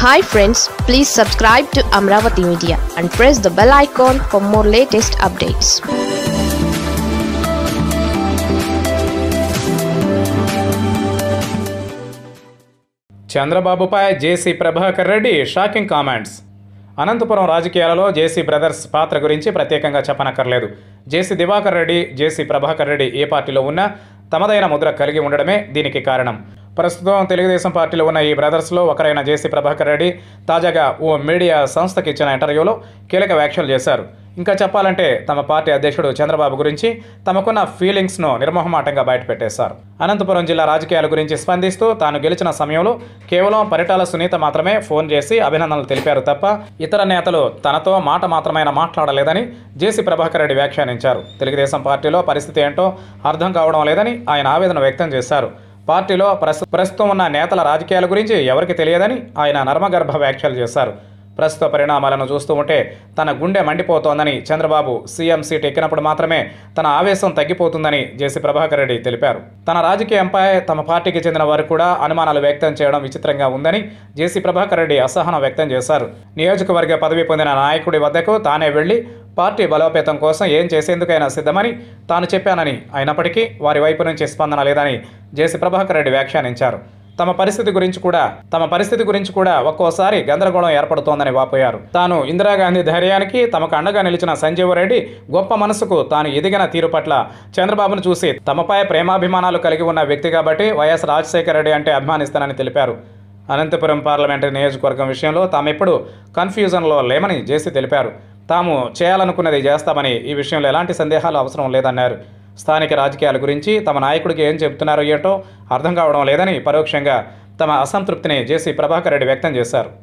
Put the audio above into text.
hi friends please subscribe to Amaravati media and press the bell icon for more latest updates చంద్రబాబుపై JC Prabhakar Reddy shocking comments Anantapur రాజకీయాలలో JC brothers పాత్ర గురించి ప్రత్యేకంగా చెప్పనక్కర్లేదు జేసీ దివాకర్ రెడ్డి జేసీ ప్రభాకర్ రెడ్డి ఏ పార్టీలో ఉన్నా తమదైన ముద్ర కలిగి ఉండడమే దీనికి కారణం ప్రస్తుతం తెలుగుదేశం పార్టీలో ఉన్న ఈ బ్రదర్స్లో ఒకరైన జేసీ ప్రభాకర్ రెడ్డి తాజాగా ఓ మీడియా సంస్థకి ఇచ్చిన ఇంటర్వ్యూలో కీలక వ్యాఖ్యలు చేశారు ఇంకా చెప్పాలంటే తమ పార్టీ అధ్యక్షుడు చంద్రబాబు గురించి తమకున్న ఫీలింగ్స్ను నిర్మోహమాటంగా బయటపెట్టేశారు అనంతపురం జిల్లా రాజకీయాల గురించి స్పందిస్తూ తాను గెలిచిన సమయంలో కేవలం పరిటాల సునీత మాత్రమే ఫోన్ చేసి అభినందనలు తెలిపారు తప్ప ఇతర నేతలు తనతో మాట మాత్రమైన మాట్లాడలేదని జేసీ ప్రభాకర్ రెడ్డి వ్యాఖ్యానించారు తెలుగుదేశం పార్టీలో పరిస్థితి ఏంటో అర్థం కావడం లేదని ఆయన ఆవేదన వ్యక్తం చేశారు పార్టీలో ప్రస్తు ప్రస్తుతం ఉన్న నేతల రాజకీయాల గురించి ఎవరికి తెలియదని ఆయన నర్మగర్భ వ్యాఖ్యలు చేశారు ప్రస్తుత పరిణామాలను చూస్తూ ఉంటే తన గుండె మండిపోతోందని చంద్రబాబు సీఎం సీట్ ఎక్కినప్పుడు మాత్రమే తన ఆవేశం తగ్గిపోతుందని జేసీ ప్రభాకర్ రెడ్డి తెలిపారు తన రాజకీయంపై తమ పార్టీకి చెందిన వారు కూడా అనుమానాలు వ్యక్తం చేయడం విచిత్రంగా ఉందని జేసీ ప్రభాకర్ రెడ్డి అసహనం వ్యక్తం చేశారు నియోజకవర్గ పదవి పొందిన నాయకుడి వద్దకు తానే వెళ్లి పార్టీ బలోపేతం కోసం ఏం చేసేందుకైనా సిద్ధమని తాను చెప్పానని అయినప్పటికీ వారి వైపు నుంచి స్పందన లేదని జేసీ ప్రభాకర్ రెడ్డి వ్యాఖ్యానించారు తమ పరిస్థితి గురించి కూడా తమ పరిస్థితి గురించి కూడా ఒక్కోసారి గందరగోళం ఏర్పడుతోందని వాపోయారు తాను ఇందిరాగాంధీ ధైర్యానికి తమకు అండగా నిలిచిన సంజీవరెడ్డి గొప్ప మనసుకు తాను ఎదిగిన తీరు పట్ల చంద్రబాబును చూసి తమపై ప్రేమాభిమానాలు కలిగి ఉన్న వ్యక్తి కాబట్టి వైఎస్ రాజశేఖర రెడ్డి అంటే అభిమానిస్తానని తెలిపారు అనంతపురం పార్లమెంటరీ నియోజకవర్గం విషయంలో తామెప్పుడు కన్ఫ్యూజన్లో లేమని జేసీ తెలిపారు తాము చేయాలనుకున్నది చేస్తామని ఈ విషయంలో ఎలాంటి సందేహాలు అవసరం లేదన్నారు స్థానిక రాజకీయాల గురించి తమ నాయకుడికి ఏం చెబుతున్నారో ఏంటో అర్థం కావడం లేదని పరోక్షంగా తమ అసంతృప్తిని జేసీ ప్రభాకర్ రెడ్డి వ్యక్తం చేశారు